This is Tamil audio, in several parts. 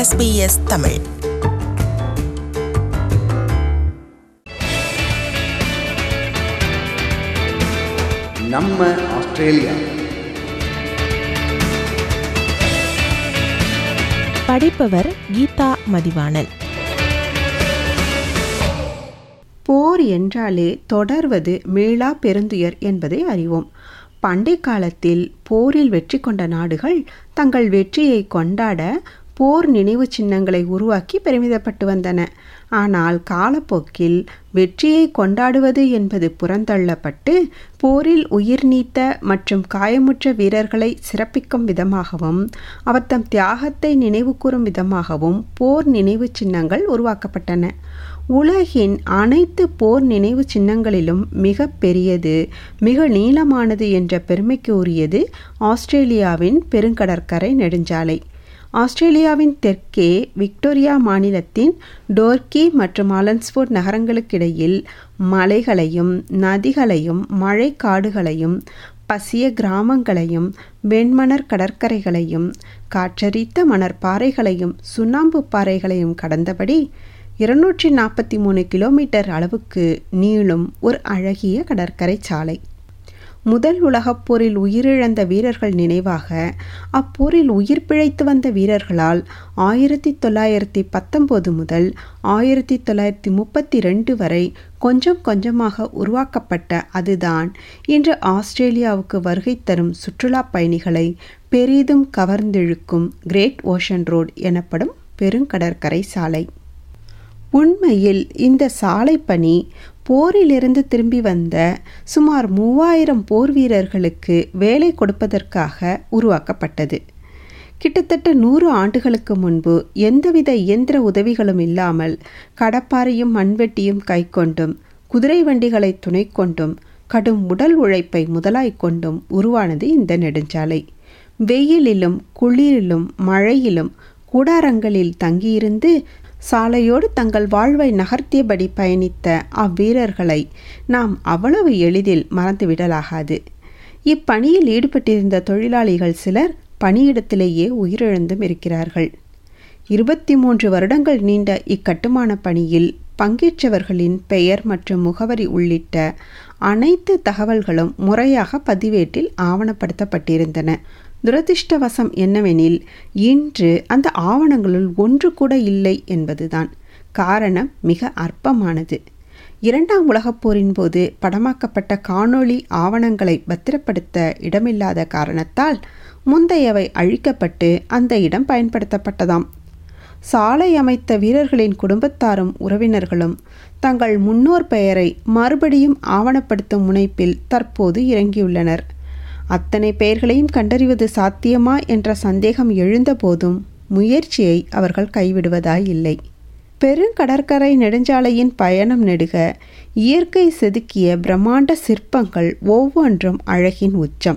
SBS தமிழ் நம்ம ஆஸ்திரேலியா படிப்பவர் கீதா மதிவாணன் போர் என்றாலே தொடர்வது மீளா பெருந்துயர் என்பதை அறிவோம் பண்டை காலத்தில் போரில் வெற்றி கொண்ட நாடுகள் தங்கள் வெற்றியை கொண்டாட போர் நினைவு சின்னங்களை உருவாக்கி பெருமிதப்பட்டு வந்தன ஆனால் காலப்போக்கில் வெற்றியை கொண்டாடுவது என்பது புறந்தள்ளப்பட்டு போரில் உயிர் நீத்த மற்றும் காயமுற்ற வீரர்களை சிறப்பிக்கும் விதமாகவும் அவர் தம் தியாகத்தை நினைவுகூரும் விதமாகவும் போர் நினைவு சின்னங்கள் உருவாக்கப்பட்டன உலகின் அனைத்து போர் நினைவு சின்னங்களிலும் மிக பெரியது மிக நீளமானது என்ற பெருமைக்கு உரியது ஆஸ்திரேலியாவின் பெருங்கடற்கரை நெடுஞ்சாலை ஆஸ்திரேலியாவின் தெற்கே விக்டோரியா மாநிலத்தின் டோர்கி மற்றும் ஆலன்ஸ்போர்ட் நகரங்களுக்கிடையில் மலைகளையும் நதிகளையும் மழைக்காடுகளையும் பசிய கிராமங்களையும் வெண்மணர் கடற்கரைகளையும் காற்றரித்த மணற்பாறைகளையும் சுண்ணாம்பு பாறைகளையும் கடந்தபடி இருநூற்றி நாற்பத்தி மூணு கிலோமீட்டர் அளவுக்கு நீளும் ஒரு அழகிய கடற்கரை சாலை முதல் உலகப் போரில் உயிரிழந்த வீரர்கள் நினைவாக அப்போரில் உயிர் பிழைத்து வந்த வீரர்களால் ஆயிரத்தி தொள்ளாயிரத்தி பத்தொம்போது முதல் ஆயிரத்தி தொள்ளாயிரத்தி முப்பத்தி ரெண்டு வரை கொஞ்சம் கொஞ்சமாக உருவாக்கப்பட்ட அதுதான் இன்று ஆஸ்திரேலியாவுக்கு வருகை தரும் சுற்றுலா பயணிகளை பெரிதும் கவர்ந்திழுக்கும் கிரேட் ஓஷன் ரோட் எனப்படும் பெருங்கடற்கரை சாலை உண்மையில் இந்த சாலை பணி போரிலிருந்து திரும்பி வந்த சுமார் மூவாயிரம் போர் வீரர்களுக்கு வேலை கொடுப்பதற்காக உருவாக்கப்பட்டது கிட்டத்தட்ட நூறு ஆண்டுகளுக்கு முன்பு எந்தவித இயந்திர உதவிகளும் இல்லாமல் கடப்பாரையும் மண்வெட்டியும் கைக்கொண்டும் குதிரை வண்டிகளை துணை கொண்டும் கடும் உடல் உழைப்பை முதலாய் கொண்டும் உருவானது இந்த நெடுஞ்சாலை வெயிலிலும் குளிரிலும் மழையிலும் கூடாரங்களில் தங்கியிருந்து சாலையோடு தங்கள் வாழ்வை நகர்த்தியபடி பயணித்த அவ்வீரர்களை நாம் அவ்வளவு எளிதில் மறந்துவிடலாகாது இப்பணியில் ஈடுபட்டிருந்த தொழிலாளிகள் சிலர் பணியிடத்திலேயே உயிரிழந்தும் இருக்கிறார்கள் இருபத்தி மூன்று வருடங்கள் நீண்ட இக்கட்டுமான பணியில் பங்கேற்றவர்களின் பெயர் மற்றும் முகவரி உள்ளிட்ட அனைத்து தகவல்களும் முறையாக பதிவேட்டில் ஆவணப்படுத்தப்பட்டிருந்தன துரதிர்ஷ்டவசம் என்னவெனில் இன்று அந்த ஆவணங்களுள் ஒன்று கூட இல்லை என்பதுதான் காரணம் மிக அற்பமானது இரண்டாம் உலகப் போரின் போது படமாக்கப்பட்ட காணொளி ஆவணங்களை பத்திரப்படுத்த இடமில்லாத காரணத்தால் முந்தையவை அழிக்கப்பட்டு அந்த இடம் பயன்படுத்தப்பட்டதாம் சாலை அமைத்த வீரர்களின் குடும்பத்தாரும் உறவினர்களும் தங்கள் முன்னோர் பெயரை மறுபடியும் ஆவணப்படுத்தும் முனைப்பில் தற்போது இறங்கியுள்ளனர் அத்தனை பெயர்களையும் கண்டறிவது சாத்தியமா என்ற சந்தேகம் எழுந்தபோதும் முயற்சியை அவர்கள் கைவிடுவதாய் இல்லை பெருங்கடற்கரை நெடுஞ்சாலையின் பயணம் நெடுக இயற்கை செதுக்கிய பிரம்மாண்ட சிற்பங்கள் ஒவ்வொன்றும் அழகின் உச்சம்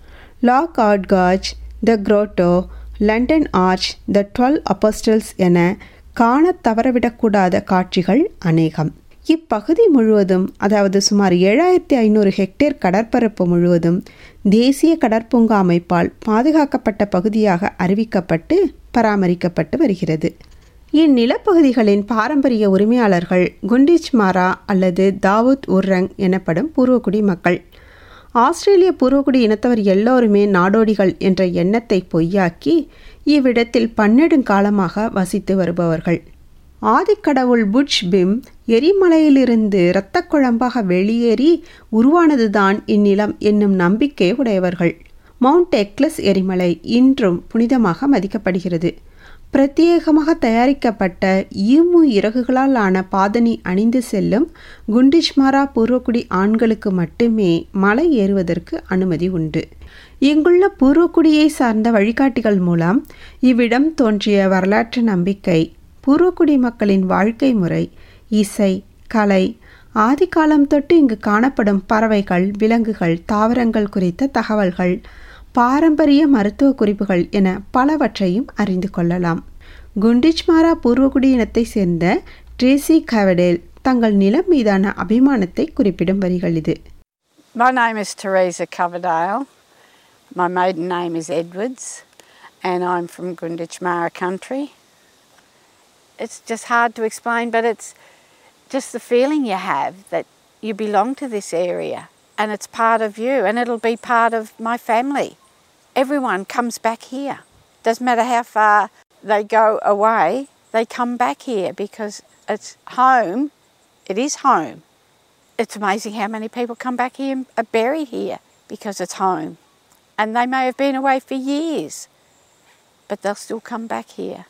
Loch Ard Gorge the Grotto London Arch the Twelve Apostles என காண தவறவிடக்கூடாத காட்சிகள் அநேகம் இப்பகுதி முழுவதும் அதாவது சுமார் ஏழாயிரத்தி ஐநூறு ஹெக்டேர் கடற்பரப்பு முழுவதும் தேசிய கடற்பூங்கா அமைப்பால் பாதுகாக்கப்பட்ட பகுதியாக அறிவிக்கப்பட்டு பராமரிக்கப்பட்டு வருகிறது இந்நிலப்பகுதிகளின் பாரம்பரிய உரிமையாளர்கள் குண்டிச் மாரா அல்லது தாவூத் உர்ரங் எனப்படும் பூர்வக்குடி மக்கள் ஆஸ்திரேலிய பூர்வக்குடி இனத்தவர் எல்லோருமே நாடோடிகள் என்ற எண்ணத்தை பொய்யாக்கி இவ்விடத்தில் பன்னெடுங்காலமாக வசித்து வருபவர்கள் ஆதிக்கடவுள் புட்ச் பிம் எரிமலையிலிருந்து இரத்த குழம்பாக வெளியேறி உருவானதுதான் இந்நிலம் என்னும் நம்பிக்கை உடையவர்கள் மவுண்ட் எக்லஸ் எரிமலை இன்றும் புனிதமாக மதிக்கப்படுகிறது பிரத்யேகமாக தயாரிக்கப்பட்ட ஈமு இறகுகளால் ஆன பாதணி அணிந்து செல்லும் குண்டிஷ்மாரா பூர்வக்குடி ஆண்களுக்கு மட்டுமே மலை ஏறுவதற்கு அனுமதி உண்டு இங்குள்ள பூர்வக்குடியை சார்ந்த வழிகாட்டிகள் மூலம் இவ்விடம் தோன்றிய வரலாற்று நம்பிக்கை பூர்வக்குடி மக்களின் வாழ்க்கை முறை இசை கலை ஆதிகாலம் தொட்டு இங்கு காணப்படும் பறவைகள் விலங்குகள் தாவரங்கள் குறித்த தகவல்கள் பாரம்பரிய மருத்துவ குறிப்புகள் என பலவற்றையும் அறிந்து கொள்ளலாம் குண்டிச்மாரா பூர்வகுடி இனத்தை சேர்ந்த ட்ரேசி கவடேல் தங்கள் நிலம் மீதான அபிமானத்தை குறிப்பிடும் வரிகள் இது My name is Teresa Coverdale. My maiden name is Edwards, and I'm from Gunditjmara country. it's just hard to explain, but it's just the feeling you have that you belong to this area and it's part of you and it'll be part of my family. Everyone comes back here. Doesn't matter how far they go away, they come back here because it's home. It is home. It's amazing how many people come back here and are buried here because it's home. And they may have been away for years, but they'll still come back here.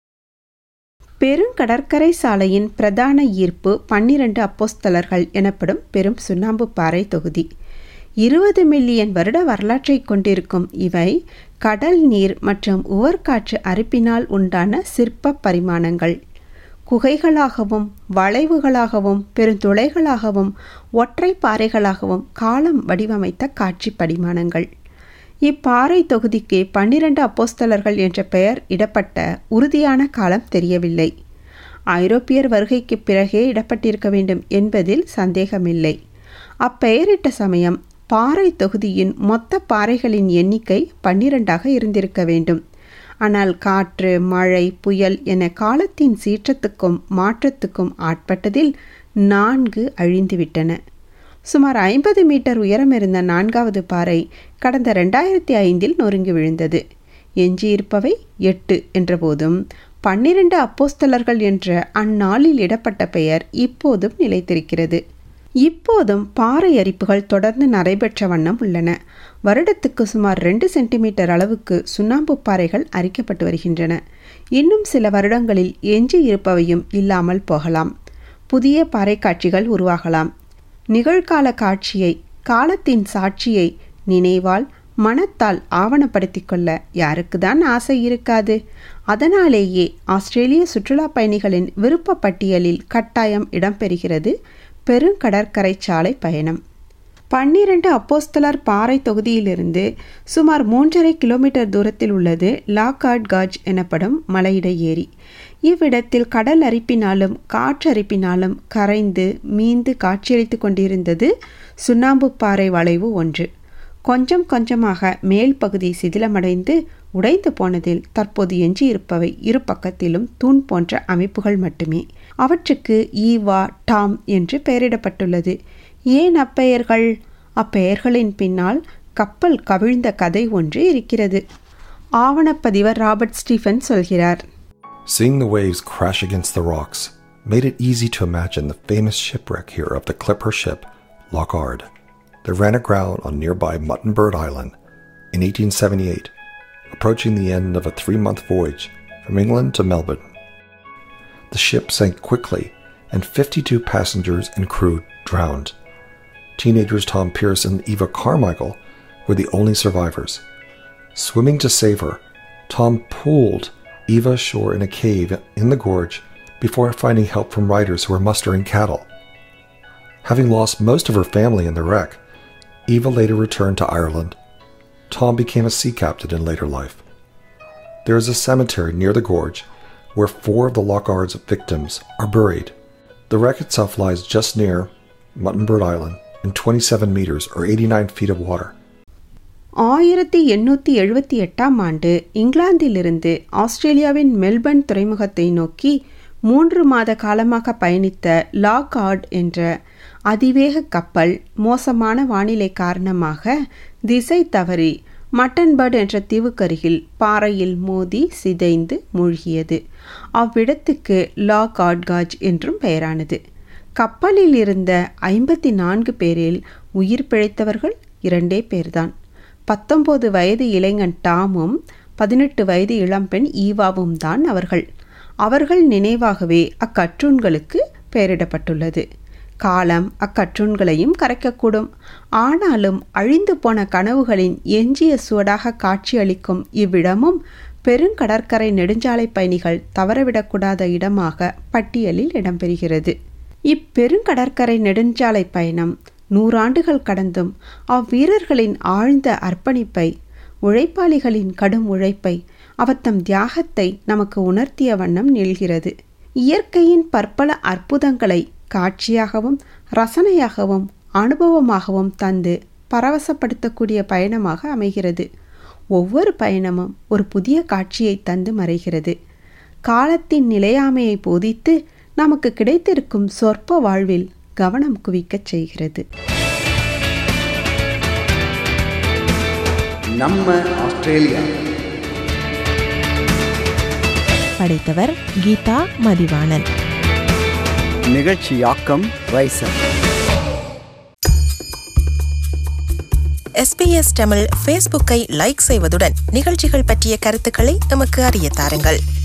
பெருங்கடற்கரை சாலையின் பிரதான ஈர்ப்பு பன்னிரண்டு அப்போஸ்தலர்கள் எனப்படும் பெரும் சுண்ணாம்பு பாறை தொகுதி இருபது மில்லியன் வருட வரலாற்றை கொண்டிருக்கும் இவை கடல் நீர் மற்றும் உவர்காற்று அரிப்பினால் உண்டான சிற்ப பரிமாணங்கள் குகைகளாகவும் வளைவுகளாகவும் பெருந்துளைகளாகவும் ஒற்றை பாறைகளாகவும் காலம் வடிவமைத்த காட்சி படிமானங்கள் இப்பாறை தொகுதிக்கு பன்னிரண்டு அப்போஸ்தலர்கள் என்ற பெயர் இடப்பட்ட உறுதியான காலம் தெரியவில்லை ஐரோப்பியர் வருகைக்கு பிறகே இடப்பட்டிருக்க வேண்டும் என்பதில் சந்தேகமில்லை அப்பெயரிட்ட சமயம் பாறை தொகுதியின் மொத்த பாறைகளின் எண்ணிக்கை பன்னிரண்டாக இருந்திருக்க வேண்டும் ஆனால் காற்று மழை புயல் என காலத்தின் சீற்றத்துக்கும் மாற்றத்துக்கும் ஆட்பட்டதில் நான்கு அழிந்துவிட்டன சுமார் ஐம்பது மீட்டர் உயரம் இருந்த நான்காவது பாறை கடந்த ரெண்டாயிரத்தி ஐந்தில் நொறுங்கி விழுந்தது எஞ்சியிருப்பவை எட்டு என்றபோதும் பன்னிரண்டு அப்போஸ்தலர்கள் என்ற அந்நாளில் இடப்பட்ட பெயர் இப்போதும் நிலைத்திருக்கிறது இப்போதும் பாறை அரிப்புகள் தொடர்ந்து நடைபெற்ற வண்ணம் உள்ளன வருடத்துக்கு சுமார் ரெண்டு சென்டிமீட்டர் அளவுக்கு சுண்ணாம்பு பாறைகள் அரிக்கப்பட்டு வருகின்றன இன்னும் சில வருடங்களில் எஞ்சி இருப்பவையும் இல்லாமல் போகலாம் புதிய பாறை காட்சிகள் உருவாகலாம் நிகழ்கால காட்சியை காலத்தின் சாட்சியை நினைவால் மனத்தால் ஆவணப்படுத்திக் கொள்ள யாருக்குதான் ஆசை இருக்காது அதனாலேயே ஆஸ்திரேலிய சுற்றுலா பயணிகளின் விருப்ப பட்டியலில் கட்டாயம் இடம்பெறுகிறது பெருங்கடற்கரை சாலை பயணம் பன்னிரண்டு அப்போஸ்தலர் பாறை தொகுதியிலிருந்து சுமார் மூன்றரை கிலோமீட்டர் தூரத்தில் உள்ளது லாகார்ட் காஜ் எனப்படும் மலையிட ஏரி இவ்விடத்தில் கடல் அரிப்பினாலும் காற்றரிப்பினாலும் கரைந்து மீந்து காட்சியளித்து கொண்டிருந்தது சுண்ணாம்பு பாறை வளைவு ஒன்று கொஞ்சம் கொஞ்சமாக மேல் பகுதி சிதிலமடைந்து உடைந்து போனதில் தற்போது எஞ்சியிருப்பவை இரு பக்கத்திலும் தூண் போன்ற அமைப்புகள் மட்டுமே அவற்றுக்கு ஈவா டாம் என்று பெயரிடப்பட்டுள்ளது ஏன் அப்பெயர்கள் அப்பெயர்களின் பின்னால் கப்பல் கவிழ்ந்த கதை ஒன்று இருக்கிறது ஆவணப்பதிவர் ராபர்ட் ஸ்டீஃபன் சொல்கிறார் Seeing the waves crash against the rocks made it easy to imagine the famous shipwreck here of the clipper ship Lockard that ran aground on nearby Muttonbird Island in 1878, approaching the end of a three month voyage from England to Melbourne. The ship sank quickly, and 52 passengers and crew drowned. Teenagers Tom Pierce and Eva Carmichael were the only survivors. Swimming to save her, Tom pulled Eva ashore in a cave in the gorge before finding help from riders who were mustering cattle. Having lost most of her family in the wreck, Eva later returned to Ireland. Tom became a sea captain in later life. There is a cemetery near the gorge where four of the Lockard's victims are buried. The wreck itself lies just near Muttonbird Island in 27 meters or 89 feet of water. ஆயிரத்தி எண்ணூற்றி எழுபத்தி எட்டாம் ஆண்டு இங்கிலாந்திலிருந்து ஆஸ்திரேலியாவின் மெல்பர்ன் துறைமுகத்தை நோக்கி மூன்று மாத காலமாக பயணித்த லாகார்ட் என்ற அதிவேக கப்பல் மோசமான வானிலை காரணமாக திசை தவறி மட்டன்பர்ட் என்ற தீவுக்கருகில் பாறையில் மோதி சிதைந்து மூழ்கியது அவ்விடத்துக்கு லாகார்ட் காஜ் என்றும் பெயரானது கப்பலில் இருந்த ஐம்பத்தி நான்கு பேரில் உயிர் பிழைத்தவர்கள் இரண்டே பேர்தான் பத்தொன்பது வயது இளைஞன் டாமும் பதினெட்டு வயது இளம்பெண் ஈவாவும் தான் அவர்கள் அவர்கள் நினைவாகவே அக்கற்றூன்களுக்கு பெயரிடப்பட்டுள்ளது காலம் அக்கற்றூன்களையும் கரைக்கக்கூடும் ஆனாலும் அழிந்து போன கனவுகளின் எஞ்சிய சுவடாக காட்சியளிக்கும் இவ்விடமும் பெருங்கடற்கரை நெடுஞ்சாலை பயணிகள் தவறவிடக்கூடாத இடமாக பட்டியலில் இடம்பெறுகிறது இப்பெருங்கடற்கரை நெடுஞ்சாலை பயணம் நூறாண்டுகள் கடந்தும் அவ்வீரர்களின் ஆழ்ந்த அர்ப்பணிப்பை உழைப்பாளிகளின் கடும் உழைப்பை அவர்தம் தியாகத்தை நமக்கு உணர்த்திய வண்ணம் நீள்கிறது இயற்கையின் பற்பல அற்புதங்களை காட்சியாகவும் ரசனையாகவும் அனுபவமாகவும் தந்து பரவசப்படுத்தக்கூடிய பயணமாக அமைகிறது ஒவ்வொரு பயணமும் ஒரு புதிய காட்சியை தந்து மறைகிறது காலத்தின் நிலையாமையை போதித்து நமக்கு கிடைத்திருக்கும் சொற்ப வாழ்வில் கவனம் குவிக்கச் செய்கிறது நம்ம ஆஸ்திரேலியா படைத்தவர் கீதா மதிவாணன் நிகழ்ச்சியாக்கம் ரைசர் எஸ்பிஎஸ் தமிழ் ஃபேஸ்புக்கை லைக் செய்வதுடன் நிகழ்ச்சிகள் பற்றிய கருத்துக்களை எமக்கு அறிய தாருங்கள்